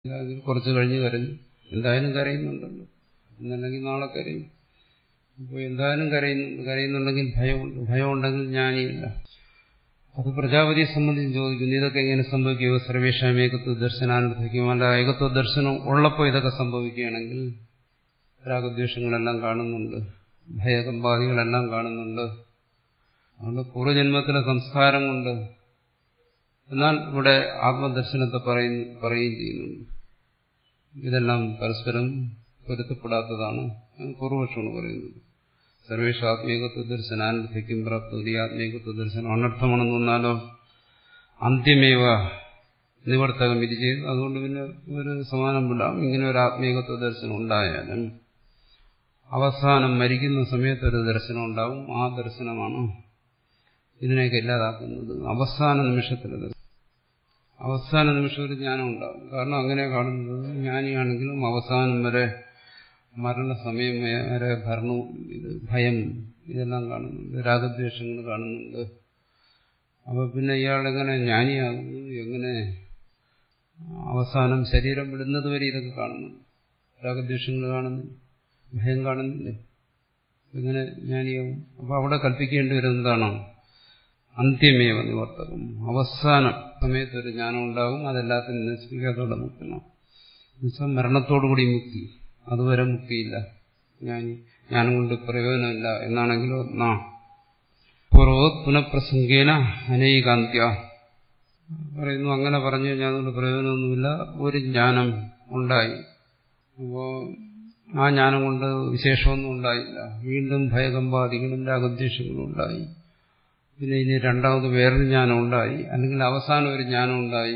കുറച്ച് കഴിഞ്ഞ് കരഞ്ഞു എന്തായാലും കരയുന്നുണ്ടല്ലോ എന്നല്ലെങ്കിൽ നാളെ കരയും അപ്പോൾ എന്തായാലും കരയുന്നുണ്ട് കരയുന്നുണ്ടെങ്കിൽ ഭയമുണ്ട് ഭയമുണ്ടെങ്കിൽ ജ്ഞാനിയില്ല അത് പ്രജാപതിയെ സംബന്ധിച്ച് ചോദിക്കുന്നു ഇതൊക്കെ എങ്ങനെ സംഭവിക്കുമോ സർവേഷാം ഏകത്വ ദർശനാനുഭവിക്കും അല്ല ഏകത്വ ദർശനം ഉള്ളപ്പോൾ ഇതൊക്കെ സംഭവിക്കുകയാണെങ്കിൽ രാഗദ്വേഷങ്ങളെല്ലാം കാണുന്നുണ്ട് ഭയകമ്പാദികളെല്ലാം കാണുന്നുണ്ട് അതുകൊണ്ട് പൂർവ്വജന്മത്തിലെ സംസ്കാരം കൊണ്ട് എന്നാൽ ഇവിടെ ആത്മദർശനത്തെ പറയുന്നു പറയുകയും ചെയ്യുന്നുണ്ട് ഇതെല്ലാം പരസ്പരം പൊരുത്തപ്പെടാത്തതാണ് പൂർവപക്ഷമാണ് പറയുന്നത് സർവേഷ ആത്മീകത്വ ദർശനാനുഭവിക്കും പ്രാപ്തി ആത്മീകത്വ ദർശനം അനർത്ഥമാണെന്ന് വന്നാലോ അന്ത്യമേവ നിവർത്തകം ഇത് ചെയ്തു അതുകൊണ്ട് പിന്നെ ഒരു സമാനം വിടാം ഇങ്ങനെ ഒരു ആത്മീകത്വ ദർശനം ഉണ്ടായാലും അവസാനം മരിക്കുന്ന സമയത്ത് ഒരു ദർശനം ഉണ്ടാവും ആ ദർശനമാണ് ഇതിനെയൊക്കെ ഇല്ലാതാക്കുന്നത് അവസാന നിമിഷത്തിലെ ദർശനം അവസാന നിമിഷം ഒരു ജ്ഞാനം ഉണ്ടാവും കാരണം അങ്ങനെ കാണുന്നത് ജ്ഞാനിയാണെങ്കിലും അവസാനം വരെ മരണസമയം വരെ ഭരണവും ഇത് ഭയം ഇതെല്ലാം കാണുന്നുണ്ട് രാഗദ്വേഷങ്ങൾ കാണുന്നുണ്ട് അപ്പൊ പിന്നെ ഇയാൾ എങ്ങനെ ജ്ഞാനിയാകുന്നു എങ്ങനെ അവസാനം ശരീരം വിടുന്നത് വരെ ഇതൊക്കെ കാണുന്നുണ്ട് രാഗദ്വേഷങ്ങൾ കാണുന്നു ഭയം കാണുന്നില്ലേ എങ്ങനെ ജ്ഞാനിയാവും അപ്പൊ അവിടെ കൽപ്പിക്കേണ്ടി വരുന്നതാണ് അന്ത്യമേവ നിവർത്തകം അവസാന സമയത്ത് ഒരു ജ്ഞാനം ഉണ്ടാകും അതെല്ലാത്തിനും നശിപ്പിക്കാത്തോടെ മുക്തണം എന്നുവെച്ചാൽ മരണത്തോടുകൂടി മുക്തി അതുവരെ മുക്തിയില്ല ഞാൻ ജ്ഞാനം കൊണ്ട് പ്രയോജനമില്ല എന്നാണെങ്കിലോ നാ പൂർവ്വത് പുനഃപ്രസംഗേന അനേകാന്ത്യ പറയുന്നു അങ്ങനെ പറഞ്ഞു കഴിഞ്ഞാൽ അതുകൊണ്ട് പ്രയോജനമൊന്നുമില്ല ഒരു ജ്ഞാനം ഉണ്ടായി അപ്പോ ആ ജ്ഞാനം കൊണ്ട് വിശേഷമൊന്നും ഉണ്ടായില്ല വീണ്ടും ഭയകമ്പാദികളും രാഗദ്വേഷങ്ങളും ഉണ്ടായി പിന്നെ ഇനി രണ്ടാമത് വേറൊരു ജ്ഞാനം ഉണ്ടായി അല്ലെങ്കിൽ അവസാനം ഒരു ജ്ഞാനം ഉണ്ടായി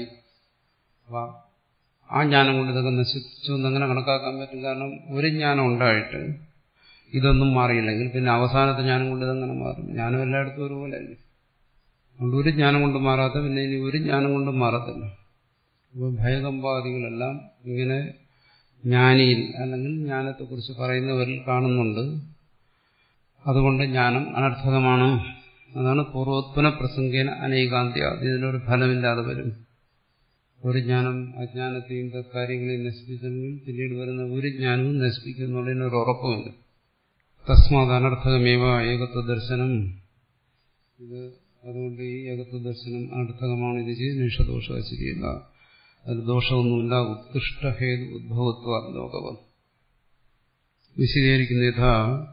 ആ ജ്ഞാനം കൊണ്ട് ഇതൊക്കെ നശിച്ചു എന്നങ്ങനെ കണക്കാക്കാൻ പറ്റും കാരണം ഒരു ജ്ഞാനം ഉണ്ടായിട്ട് ഇതൊന്നും മാറിയില്ലെങ്കിൽ പിന്നെ അവസാനത്തെ ജ്ഞാനം കൊണ്ട് ഇതങ്ങനെ മാറും ജ്ഞാനം എല്ലായിടത്തും ഒരുപോലെ അല്ലേ അതുകൊണ്ട് ഒരു ജ്ഞാനം കൊണ്ട് മാറാത്ത പിന്നെ ഇനി ഒരു ജ്ഞാനം കൊണ്ടും മാറത്തില്ല അപ്പോൾ ഭയകമ്പാദികളെല്ലാം ഇങ്ങനെ ജ്ഞാനിയിൽ അല്ലെങ്കിൽ ജ്ഞാനത്തെക്കുറിച്ച് പറയുന്നവരിൽ കാണുന്നുണ്ട് അതുകൊണ്ട് ജ്ഞാനം അനർത്ഥകമാണ് അതാണ് പൂർവോത്പന്ന പ്രസംഗേന അനേകാന്ത്യ ഇതിനൊരു ഫലമില്ലാതെ വരും ഒരു ജ്ഞാനം അജ്ഞാനത്തെയും തത്കാര്യങ്ങളെയും നശിപ്പിച്ചെങ്കിൽ പിന്നീട് വരുന്ന ഒരു ജ്ഞാനവും നശിപ്പിക്കുന്നുള്ളതിനൊരു ഉറപ്പുമില്ല തസ്മാത് അനർത്ഥകമേവ ഏകത്വ ദർശനം ഇത് അതുകൊണ്ട് ഈ ഏകത്വ ദർശനം അനർത്ഥകമാണ് ഇത് ചെയ്ത് നിഷദോഷ ശരിയല്ല അതിൽ ദോഷമൊന്നുമില്ല ഉത്കൃഷ്ടഹേതു ഉദ്ഭവത്വ ലോകവം വിശദീകരിക്കുന്ന യഥാ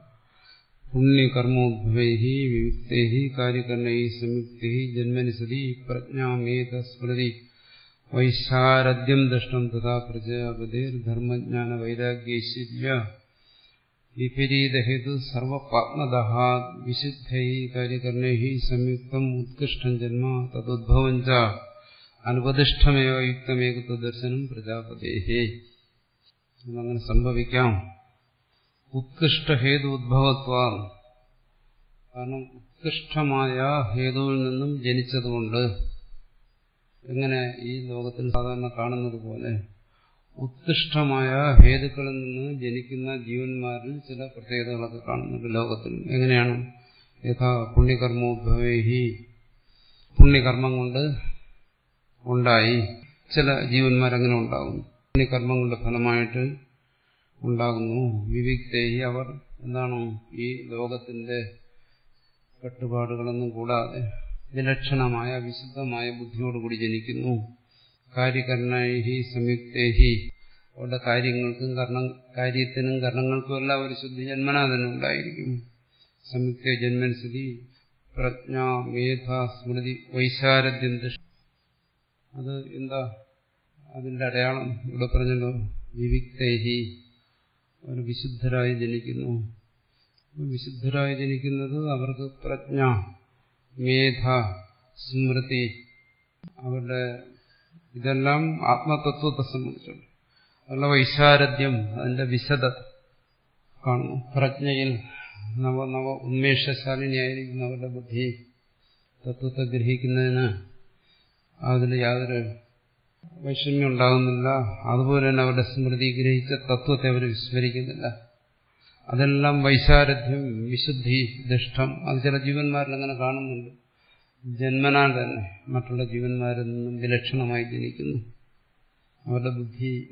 പുണ്യകർമ്മോദ്ഭവൈ വിയുക്തൈ കാര്യകരണൈ സംയുക്തൈ ജന്മനി സതി പ്രജ്ഞാമേത സ്മൃതി വൈശാരദ്യം ദഷ്ടം തഥാ പ്രജാപതിർധർമ്മജ്ഞാന വൈരാഗ്യൈശ്വര്യ വിപരീതഹേതു സർവപാത്മത വിശുദ്ധൈ കാര്യകരണൈ സംയുക്തം ഉത്കൃഷ്ടം ജന്മ തദുദ്ഭവം ച അനുപതിഷ്ഠമേവ യുക്തമേകത്വ ദർശനം പ്രജാപതേഹേ അങ്ങനെ സംഭവിക്കാം ഉത്കൃഷ്ട ഹേതു ഉദ്ഭവത്വ കാരണം ഉത്കൃഷ്ടമായ ഹേതുവിൽ നിന്നും ജനിച്ചതുകൊണ്ട് എങ്ങനെ ഈ ലോകത്തിൽ സാധാരണ കാണുന്നത് പോലെ ഉത്കൃഷ്ടമായ ഹേതുക്കളിൽ നിന്ന് ജനിക്കുന്ന ജീവന്മാരിൽ ചില പ്രത്യേകതകളൊക്കെ കാണുന്നുണ്ട് ലോകത്തിൽ എങ്ങനെയാണ് യഥാ പുണ്യകർമ്മോദ്ഭവേഹി പുണ്യകർമ്മം കൊണ്ട് ഉണ്ടായി ചില ജീവന്മാരങ്ങനെ ഉണ്ടാകുന്നു പുണ്യകർമ്മം കൊണ്ട് ഫലമായിട്ട് ഉണ്ടാകുന്നു വിവിക്തേഹി അവർ എന്താണ് ഈ ലോകത്തിന്റെ കെട്ടുപാടുകളൊന്നും കൂടാതെ വിലക്ഷണമായ വിശുദ്ധമായ ബുദ്ധിയോടുകൂടി ജനിക്കുന്നു കാര്യകരണൈഹി സംയുക്തേഹി അവരുടെ കാര്യങ്ങൾക്കും കർണ കാര്യത്തിനും കർണങ്ങൾക്കും എല്ലാം ഒരു ശുദ്ധി ജന്മനാ തന്നെ ഉണ്ടായിരിക്കും സംയുക്ത ജന്മനുസരി പ്രജ്ഞ മേധ സ്മൃതി വൈശാരദ്യം അത് എന്താ അതിന്റെ അടയാളം ഇവിടെ പറഞ്ഞല്ലോ വിവിക്തേഹി അവർ വിശുദ്ധരായി ജനിക്കുന്നു വിശുദ്ധരായി ജനിക്കുന്നത് അവർക്ക് പ്രജ്ഞ മേധ സ്മൃതി അവരുടെ ഇതെല്ലാം ആത്മതത്വത്തെ സംബന്ധിച്ചുണ്ട് അവരുടെ വൈശാരഥ്യം അതിന്റെ വിശദ കാണുന്നു പ്രജ്ഞയിൽ നവ നവ ഉന്മേഷശാലിനിയായിരിക്കുന്ന അവരുടെ ബുദ്ധി തത്വത്തെ ഗ്രഹിക്കുന്നതിന് അതിൽ യാതൊരു വൈഷമ്യം ഉണ്ടാകുന്നില്ല അതുപോലെ തന്നെ അവരുടെ സ്മൃതി ഗ്രഹിച്ച തത്വത്തെ അവർ വിസ്മരിക്കുന്നില്ല അതെല്ലാം വൈശാരഥ്യം വിശുദ്ധി ദുഷ്ടം അത് ചില ജീവന്മാരിൽ അങ്ങനെ കാണുന്നുണ്ട് ജന്മനാൽ തന്നെ മറ്റുള്ള ജീവന്മാരിൽ നിന്നും വിലക്ഷണമായി ജനിക്കുന്നു അവരുടെ ബുദ്ധി